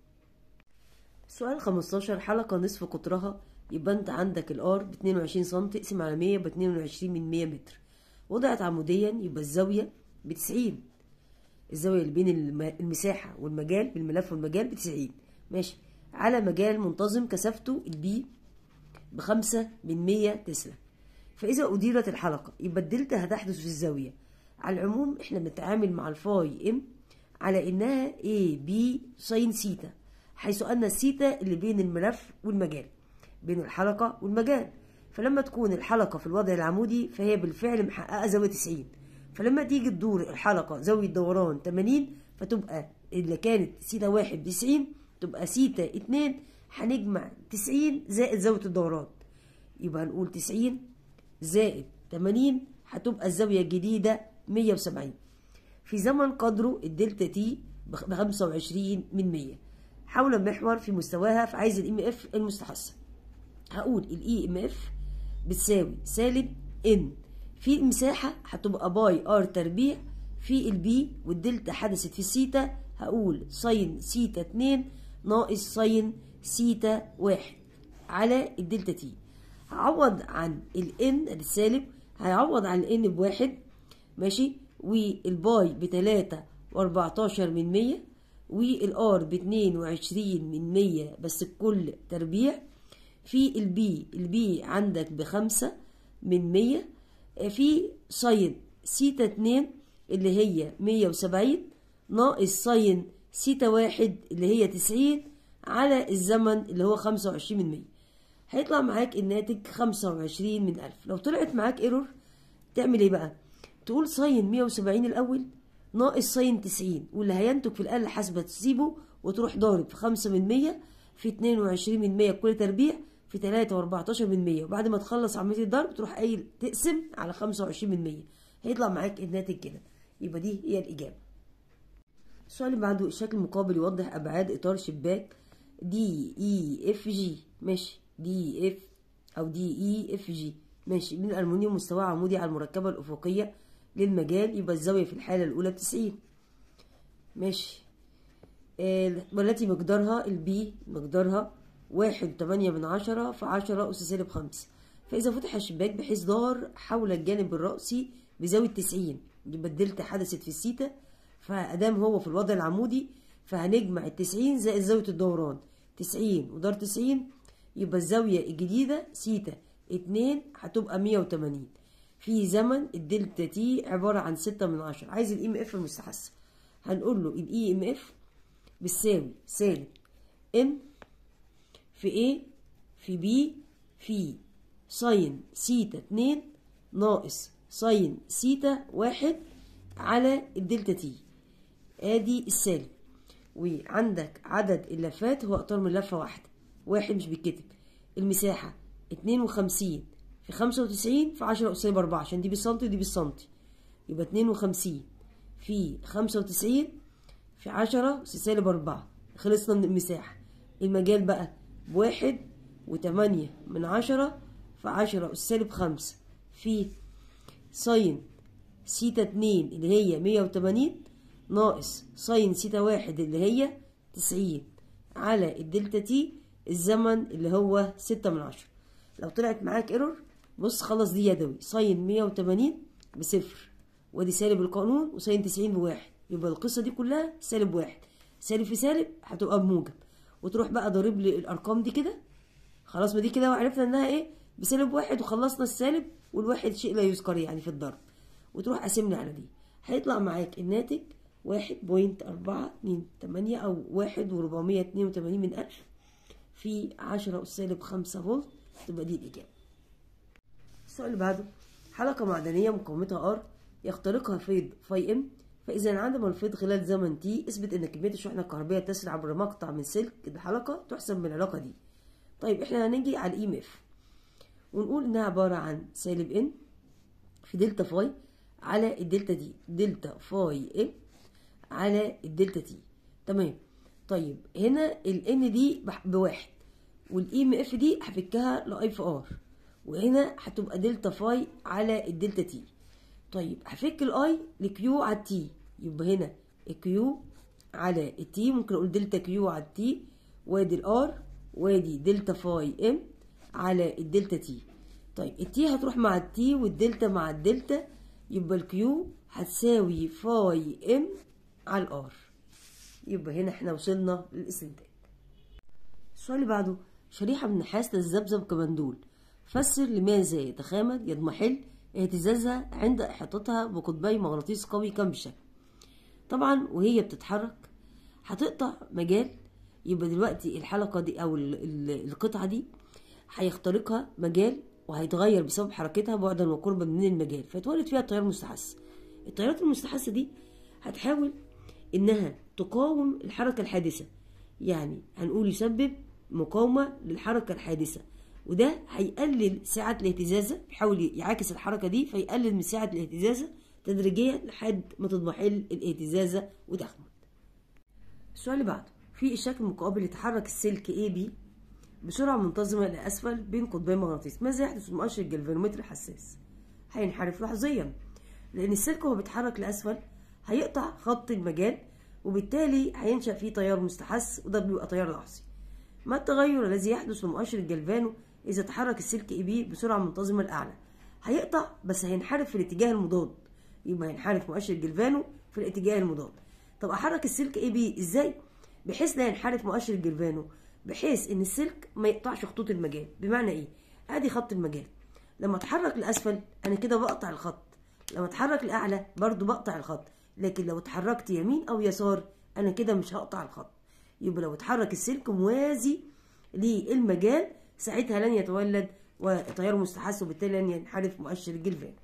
S1: سؤال 15 حلقة نصف قطرها يبقى انت عندك الار ب 22 سم تقسم على 100 ب 22 من 100 متر وضعت عموديا يبقى الزاوية ب 90 الزاوية اللي بين الم- المساحة والمجال بالملف والمجال ب 90 ماشي على مجال منتظم كثافته البي بخمسة من مية تسلا فإذا أديرت الحلقة يبقى الدلتا هتحدث في الزاوية على العموم احنا بنتعامل مع الفاي ام على إنها A B ساين سيتا حيث أن السيتا اللي بين الملف والمجال بين الحلقة والمجال فلما تكون الحلقة في الوضع العمودي فهي بالفعل محققة زاوية 90 فلما تيجي تدور الحلقة زاوية دوران 80 فتبقى اللي كانت سيتا واحد ب 90 تبقى سيتا 2 هنجمع 90 زائد زاوية الدوران يبقى نقول 90 زائد 80 هتبقى الزاوية الجديدة 170 في زمن قدره الدلتا تي ب 25 من 100 حول المحور في مستواها فعايز الام اف المستحثة هقول الاي ام اف بتساوي سالب ان في المساحة هتبقى باي ار تربيع في البي والدلتا حدثت في السيتا هقول ساين سيتا 2 ناقص ساين سيتا 1 على الدلتا تي هعوض عن الان السالب هيعوض عن الان بواحد ماشي والباي بتلاتة واربعتاشر من مية والار باتنين وعشرين من مية بس الكل تربيع في البي البي عندك بخمسة من مية في ساين سيتا اتنين اللي هي مية وسبعين ناقص ساين سيتا واحد اللي هي تسعين على الزمن اللي هو خمسة وعشرين من مية هيطلع معاك الناتج خمسة وعشرين من ألف لو طلعت معاك ايرور تعمل ايه بقى تقول ساين 170 الأول ناقص ساين 90 واللي هينتج في الآلة الحاسبة تسيبه وتروح ضارب في 5 من 100 في 22 من 100 كل تربيع في 3 و14 من 100 وبعد ما تخلص عملية الضرب تروح قايل تقسم على 25 من 100 هيطلع معاك الناتج كده يبقى دي هي الإجابة السؤال اللي بعده الشكل المقابل يوضح أبعاد إطار شباك دي إي إف جي ماشي دي إف أو دي إي إف جي ماشي من الألمنيوم مستوى عمودي على المركبة الأفقية للمجال يبقى الزاوية في الحالة الأولى بتسعين ماشي آه، والتي مقدارها البي مقدارها واحد وتمانية من عشرة في عشرة أس سالب خمسة فإذا فتح الشباك بحيث دار حول الجانب الرأسي بزاوية تسعين يبقى الدلتا حدثت في السيتا فأدام هو في الوضع العمودي فهنجمع التسعين زائد زاوية الدوران تسعين ودار تسعين يبقى الزاوية الجديدة سيتا اتنين هتبقى مية وتمانين في زمن الدلتا تي عبارة عن ستة من عشرة عايز الام اف المستحثة هنقول له الاي ام اف بتساوي سالب ان في ايه في بي في ساين سيتا اتنين ناقص ساين سيتا واحد على الدلتا تي ادي السالب وعندك عدد اللفات هو اقطار من لفة واحدة واحد مش بيتكتب المساحة اتنين وخمسين في خمسة وتسعين في عشرة أس سالب أربعة عشان دي بالسنتي ودي بالسنتي يبقى اتنين وخمسين في خمسة وتسعين في عشرة أس سالب أربعة خلصنا من المساحة المجال بقى بواحد وتمانية من عشرة في عشرة أس سالب خمسة في ساين سيتا اتنين اللي هي مية وتمانين ناقص ساين سيتا واحد اللي هي تسعين على الدلتا تي الزمن اللي هو ستة من عشرة لو طلعت معاك ايرور بص خلص دي يدوي ساين 180 بصفر وادي سالب القانون وساين 90 بواحد يبقى القصه دي كلها سالب واحد سالب في سالب هتبقى بموجب وتروح بقى ضارب لي الارقام دي كده خلاص ما دي كده وعرفنا انها ايه بسالب واحد وخلصنا السالب والواحد شيء لا يذكر يعني في الضرب وتروح قاسم لي على دي هيطلع معاك الناتج واحد بوينت أربعة اتنين تمانية أو واحد وربعمية اتنين وتمانين من ألف في عشرة أس سالب خمسة فولت تبقى دي الإجابة السؤال اللي بعده حلقة معدنية مقاومتها ار يخترقها فيض فاي ام فإذا انعدم الفيض خلال زمن تي اثبت إن كمية الشحنة الكهربية تسري عبر مقطع من سلك الحلقة تحسب من العلاقة دي طيب احنا هنيجي على الاي ام اف ونقول انها عبارة عن سالب ان في دلتا فاي على الدلتا دي دلتا فاي ام على الدلتا تي تمام طيب هنا ال ان دي بح- بواحد والاي ام اف دي هفكها لاي في ار وهنا هتبقى دلتا فاي على الدلتا تي طيب هفك الاي لكيو على التي يبقى هنا الكيو على التي ممكن اقول دلتا كيو على التي وادي الار وادي دلتا فاي ام على الدلتا تي طيب التي هتروح مع التي والدلتا مع الدلتا يبقى الكيو هتساوي فاي ام على الار يبقى هنا احنا وصلنا للاستنتاج السؤال اللي بعده شريحة من نحاس تتذبذب كمندول فسر لماذا يتخامد يضمحل اهتزازها عند إحاطتها بقطبي مغناطيس قوي كم بالشكل طبعا وهي بتتحرك هتقطع مجال يبقى دلوقتي الحلقة دي أو ال- ال- القطعة دي هيخترقها مجال وهيتغير بسبب حركتها بعدا وقربا من المجال فيتولد فيها التيار المستحث التيارات المستحثة دي هتحاول إنها تقاوم الحركة الحادثة يعني هنقول يسبب مقاومة للحركة الحادثة وده هيقلل سعة الاهتزازة يحاول يعاكس الحركة دي فيقلل من سعة الاهتزازة تدريجيا لحد ما تضمحل الاهتزازة وتخمد السؤال اللي بعده في الشكل المقابل يتحرك السلك AB بسرعة منتظمة لأسفل بين قطبي مغناطيس ماذا يحدث في مؤشر الجلفانومتر الحساس هينحرف لحظيا لأن السلك وهو بيتحرك لأسفل هيقطع خط المجال وبالتالي هينشأ فيه تيار مستحث وده بيبقى تيار لحظي ما التغير الذي يحدث في مؤشر الجلفانو إذا تحرك السلك إي بي بسرعة منتظمة لأعلى هيقطع بس هينحرف في الاتجاه المضاد يبقى هينحرف مؤشر الجلفانو في الاتجاه المضاد طب أحرك السلك إي بي إزاي بحيث لا ينحرف مؤشر الجلفانو بحيث إن السلك ما يقطعش خطوط المجال بمعنى إيه أدي خط المجال لما اتحرك لأسفل أنا كده بقطع الخط لما اتحرك لأعلى برضو بقطع الخط لكن لو اتحركت يمين أو يسار أنا كده مش هقطع الخط يبقى لو اتحرك السلك موازي للمجال ساعتها لن يتولد وتيار مستحث وبالتالي لن ينحرف مؤشر الجلفان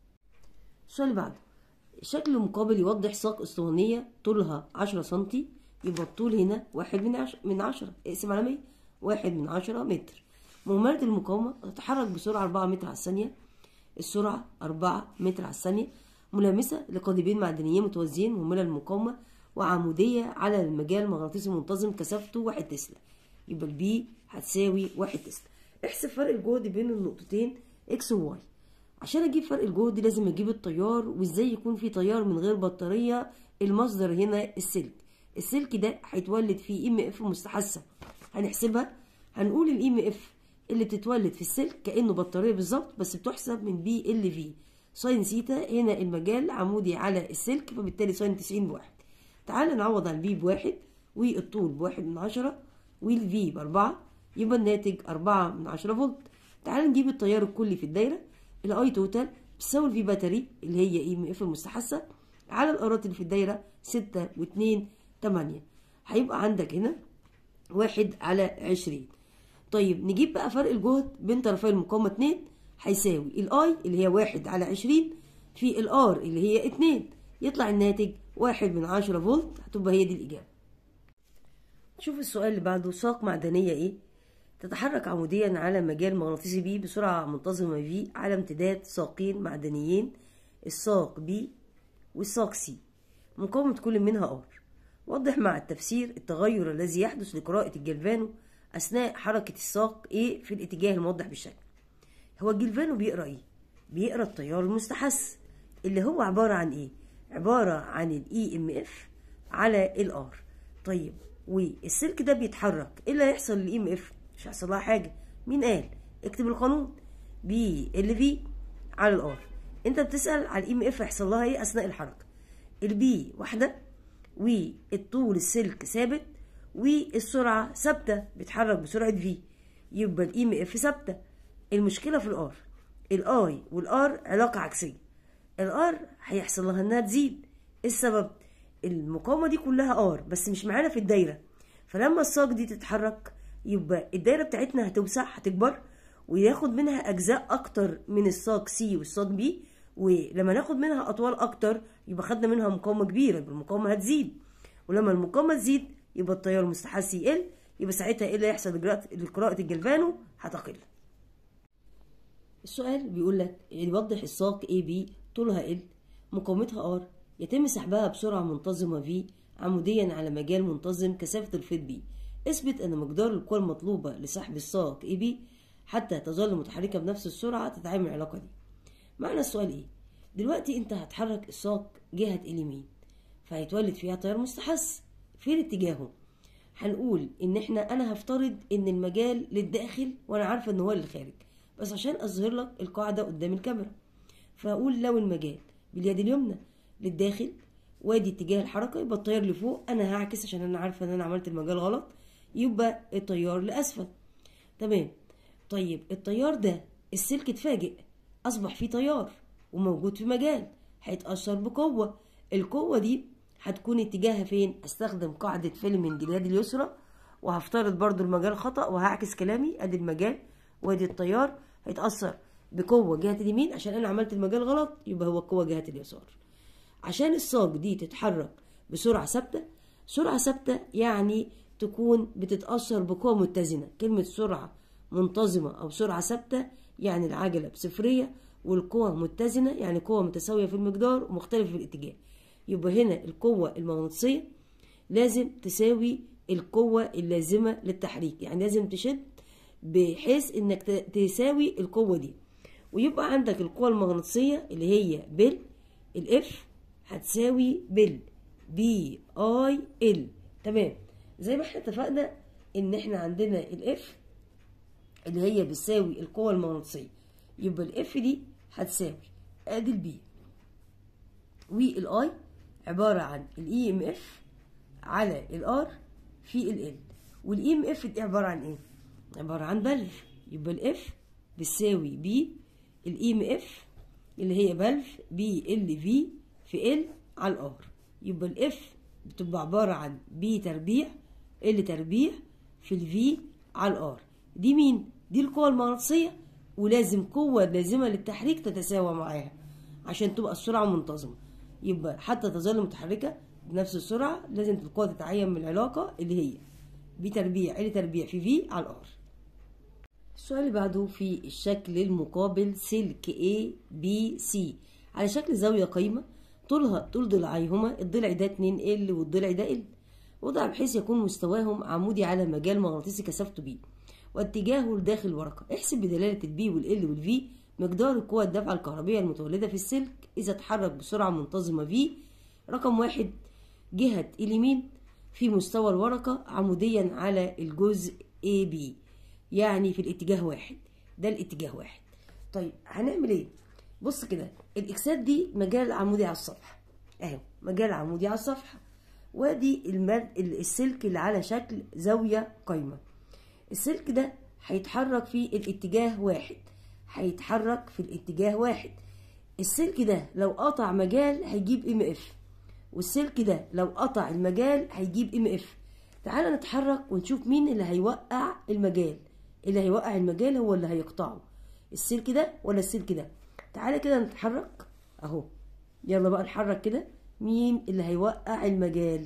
S1: السؤال اللي بعده شكل مقابل يوضح ساق اسطوانية طولها 10 سنتي يبقى الطول هنا واحد من عشرة من عشرة اقسم على مية واحد من عشرة متر مهملة المقاومة تتحرك بسرعة 4 متر على الثانية السرعة 4 متر على الثانية ملامسة لقضيبين معدنيين متوازيين مهملة المقاومة وعمودية على المجال المغناطيسي المنتظم كثافته 1 تسلا يبقى البي هتساوي 1 تسلا احسب فرق الجهد بين النقطتين اكس وواي عشان اجيب فرق الجهد لازم اجيب التيار وازاي يكون في تيار من غير بطارية المصدر هنا السلك السلك ده هيتولد فيه ام اف مستحثة هنحسبها هنقول الام اف اللي بتتولد في السلك كانه بطاريه بالظبط بس بتحسب من بي ال في ساين سيتا هنا المجال عمودي على السلك فبالتالي ساين 90 بواحد تعال نعوض على البي بواحد والطول بواحد من عشرة والفي بأربعة يبقى الناتج أربعة من عشرة فولت تعال نجيب التيار الكلي في الدايرة الاي توتال بتساوي الفي باتري اللي هي اي ام اف المستحثة على الارات اللي في الدايرة ستة واتنين تمانية هيبقى عندك هنا واحد على عشرين طيب نجيب بقى فرق الجهد بين طرفي المقاومة اتنين هيساوي الاي اللي هي واحد على عشرين في الار اللي هي اتنين يطلع الناتج واحد من عشرة فولت هتبقى هي دي الإجابة شوف السؤال اللي بعده ساق معدنية ايه تتحرك عموديا على مجال مغناطيسي بي بسرعة منتظمة في على امتداد ساقين معدنيين الساق بي والساق سي مقاومة كل منها ار وضح مع التفسير التغير الذي يحدث لقراءة الجلفانو أثناء حركة الساق A في الاتجاه الموضح بالشكل هو الجلفانو بيقرأ إيه؟ بيقرأ التيار المستحث اللي هو عبارة عن إيه؟ عبارة عن ال EMF على ال R طيب والسلك ده بيتحرك إيه اللي هيحصل لل EMF؟ مش هيحصل لها حاجة مين قال؟ اكتب القانون بي ال في على الار انت بتسأل على الاي ام اف هيحصل لها ايه اثناء الحركة البي واحدة والطول السلك ثابت والسرعة ثابتة بيتحرك بسرعة في يبقى الاي ام اف ثابتة المشكلة في الار الاي والار علاقة عكسية الار هيحصل لها انها تزيد إيه السبب المقاومة دي كلها ار بس مش معانا في الدايرة فلما الساق دي تتحرك يبقى الدايرة بتاعتنا هتوسع هتكبر وياخد منها أجزاء أكتر من الساق سي والساق بي ولما ناخد منها اطوال اكتر يبقى خدنا منها مقاومه كبيره يبقى المقاومه هتزيد ولما المقاومه تزيد يبقى التيار المستحث يقل يبقى ساعتها ايه اللي هيحصل قراءه الجلفانو هتقل السؤال بيقول لك يوضح الساق اي بي طولها ال مقاومتها ار يتم سحبها بسرعه منتظمه في عموديا على مجال منتظم كثافه الفيض بي اثبت ان مقدار القوى المطلوبه لسحب الساق اي بي حتى تظل متحركه بنفس السرعه تتعامل العلاقه دي معنى السؤال ايه دلوقتي انت هتحرك الساق جهه اليمين فهيتولد فيها تيار مستحث فين اتجاهه هنقول ان احنا انا هفترض ان المجال للداخل وانا عارفه ان هو للخارج بس عشان اظهر لك القاعده قدام الكاميرا فاقول لو المجال باليد اليمنى للداخل وادي اتجاه الحركه يبقى التيار لفوق انا هعكس عشان انا عارفه ان انا عملت المجال غلط يبقى التيار لاسفل تمام طيب التيار ده السلك اتفاجئ اصبح فيه تيار وموجود في مجال هيتاثر بقوه القوه دي هتكون اتجاهها فين استخدم قاعده فيلمنج اليد اليسرى وهفترض برضو المجال خطا وهعكس كلامي ادي المجال وادي التيار هيتاثر بقوه جهه اليمين عشان انا عملت المجال غلط يبقى هو القوه جهه اليسار عشان الصاج دي تتحرك بسرعه ثابته سرعه ثابته يعني تكون بتتاثر بقوه متزنه كلمه سرعه منتظمه او سرعه ثابته يعني العجله بصفريه والقوة متزنة يعني قوة متساوية في المقدار ومختلفة في الاتجاه يبقى هنا القوة المغناطيسية لازم تساوي القوة اللازمة للتحريك يعني لازم تشد بحيث انك تساوي القوة دي ويبقى عندك القوة المغناطيسية اللي هي بال الاف هتساوي بال بي اي ال تمام زي ما احنا اتفقنا ان احنا عندنا الاف اللي هي بتساوي القوة المغناطيسية يبقى الاف دي هتساوي ادي البي والاي عبارة عن الاي ام اف على الار في ال والاي ام اف دي عبارة عن ايه؟ عبارة عن بلف يبقى الاف بتساوي بي الاي ام اف اللي هي بلف بي ال في في ال على الار يبقى الاف بتبقى عبارة عن بي تربيع ال تربيع في الفي على الار دي مين؟ دي القوة المغناطيسية ولازم قوة لازمة للتحريك تتساوى معاها عشان تبقى السرعة منتظمة يبقى حتى تظل متحركة بنفس السرعة لازم القوة تتعين من العلاقة اللي هي بي تربيع ال تربيع في في على الار السؤال اللي بعده في الشكل المقابل سلك A B C على شكل زاوية قايمة طولها طول ضلعيهما الضلع ده 2 L والضلع ده L وضع بحيث يكون مستواهم عمودي على مجال مغناطيسي كثافته B واتجاهه لداخل الورقة احسب بدلالة البي والال والفي مقدار القوى الدافعة الكهربية المتولدة في السلك إذا تحرك بسرعة منتظمة في رقم واحد جهة اليمين في مستوى الورقة عموديا على الجزء AB يعني في الاتجاه واحد ده الاتجاه واحد طيب هنعمل ايه بص كده الاكسات دي مجال عمودي على الصفحة اهو مجال عمودي على الصفحة وادي المد السلك اللي على شكل زاوية قايمة السلك ده هيتحرك في الاتجاه واحد هيتحرك في الاتجاه واحد السلك ده لو قطع مجال هيجيب ام اف والسلك ده لو قطع المجال هيجيب ام اف تعال نتحرك ونشوف مين اللي هيوقع المجال اللي هيوقع المجال هو اللي هيقطعه السلك ده ولا السلك ده تعالى كده نتحرك اهو يلا بقى نحرك كده مين اللي هيوقع المجال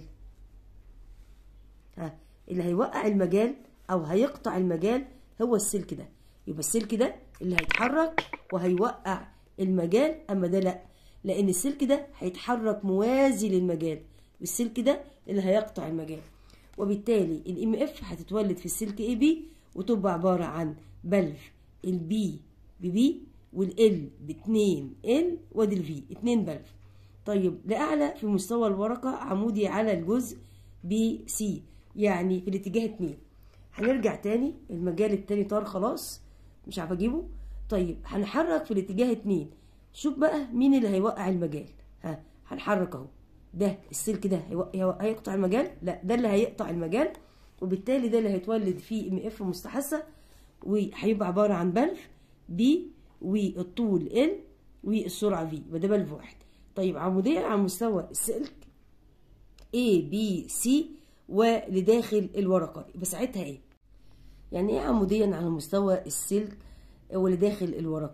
S1: ها اللي هيوقع المجال او هيقطع المجال هو السلك ده يبقى السلك ده اللي هيتحرك وهيوقع المجال اما ده لا لان السلك ده هيتحرك موازي للمجال والسلك ده اللي هيقطع المجال وبالتالي الام اف هتتولد في السلك اي بي وتبقى عبارة عن بلف البي ببي والال باتنين ال وادي الفي اتنين بلف طيب لأعلى في مستوى الورقة عمودي على الجزء بي سي يعني في الاتجاه اتنين هنرجع تاني المجال التاني طار خلاص مش عارفه اجيبه طيب هنحرك في الاتجاه اتنين شوف بقى مين اللي هيوقع المجال ها هنحرك اهو ده السلك ده هيقطع المجال لا ده اللي هيقطع المجال وبالتالي ده اللي هيتولد فيه ام اف مستحثه وهيبقى عباره عن بلف بي والطول ال والسرعه في يبقى ده بلف واحد طيب عموديا على مستوى السلك A B C ولداخل الورقه يبقى ساعتها ايه يعني ايه عموديا على مستوى السلك ولداخل الورقه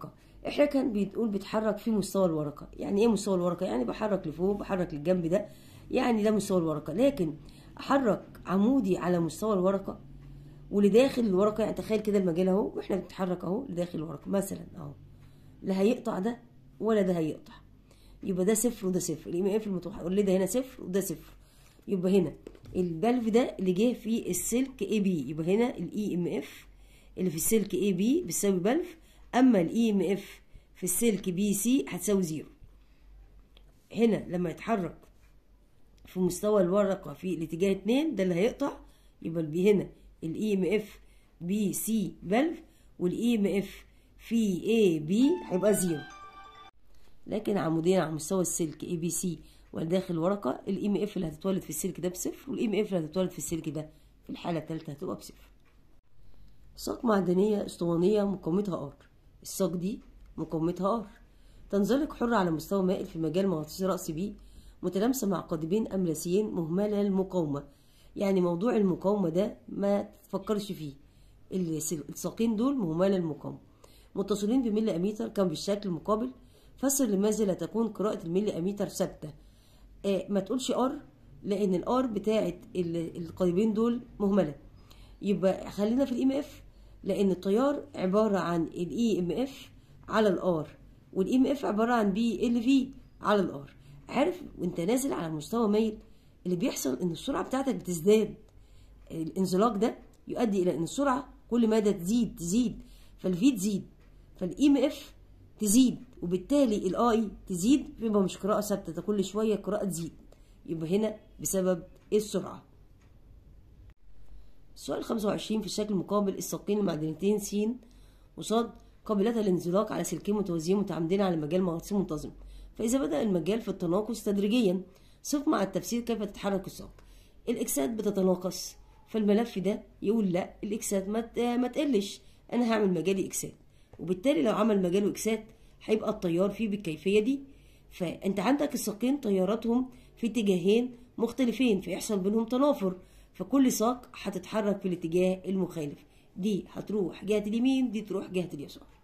S1: احنا كان بنقول بيتحرك في مستوى الورقة يعني ايه مستوى الورقة يعني بحرك لفوق بحرك للجنب ده يعني ده مستوى الورقة لكن احرك عمودي على مستوى الورقة ولداخل الورقة يعني تخيل كده المجال اهو واحنا بنتحرك اهو لداخل الورقة مثلا اهو لا هيقطع ده ولا ده هيقطع يبقى ده صفر وده صفر الام اف المتولدة هنا صفر وده صفر يبقى هنا البلف ده اللي جه في السلك اي بي يبقى هنا الاي ام اف اللي في السلك اي بي بتساوي بلف اما الاي ام اف في السلك بي سي هتساوي زيرو هنا لما يتحرك في مستوى الورقة في الاتجاه اتنين ده اللي هيقطع يبقى البي هنا الاي ام اف بي سي بلف والاي ام اف في اي بي هيبقى زيرو لكن عموديا على مستوى السلك اي بي سي وداخل الورقة الاي ام اف اللي هتتولد في السلك ده بصفر والاي ام اف اللي هتتولد في السلك ده في الحالة التالتة هتبقى بصفر ساق معدنية اسطوانية مقاومتها ار الساق دي مقاومتها ار تنزلق حرة على مستوى مائل في مجال مغناطيسي رأس بي متلامسة مع قضيبين أملاسيين مهملة المقاومة يعني موضوع المقاومة ده ما تفكرش فيه الساقين دول مهملة المقاومة متصلين بملي أميتر كان بالشكل المقابل فسر لماذا لا تكون قراءة الملي أميتر ثابتة آه ما تقولش ار لأن الار بتاعت القضيبين دول مهملة يبقى خلينا في الام اف لان التيار عباره عن الاي ام اف على الار والام اف عباره عن بي ال في على الار عارف وانت نازل على مستوى ميل اللي بيحصل ان السرعه بتاعتك بتزداد الانزلاق ده يؤدي الى ان السرعه كل مدى تزيد تزيد فالفي تزيد فالام اف تزيد وبالتالي الاي تزيد يبقى مش قراءه ثابته كل شويه قراءه تزيد يبقى هنا بسبب السرعه السؤال 25 في الشكل المقابل الساقين المعدنيتين س وصاد قابلتا للانزلاق على سلكين متوازيين متعامدين على مجال مغناطيسي منتظم فإذا بدأ المجال في التناقص تدريجيا صف مع التفسير كيف تتحرك الساق الإكسات بتتناقص فالملف ده يقول لا الإكسات ما ما تقلش أنا هعمل مجالي إكسات وبالتالي لو عمل مجاله إكسات هيبقى التيار فيه بالكيفية دي فأنت عندك الساقين تياراتهم في اتجاهين مختلفين فيحصل بينهم تنافر فكل ساق هتتحرك في الاتجاه المخالف دي هتروح جهة اليمين دي تروح جهة اليسار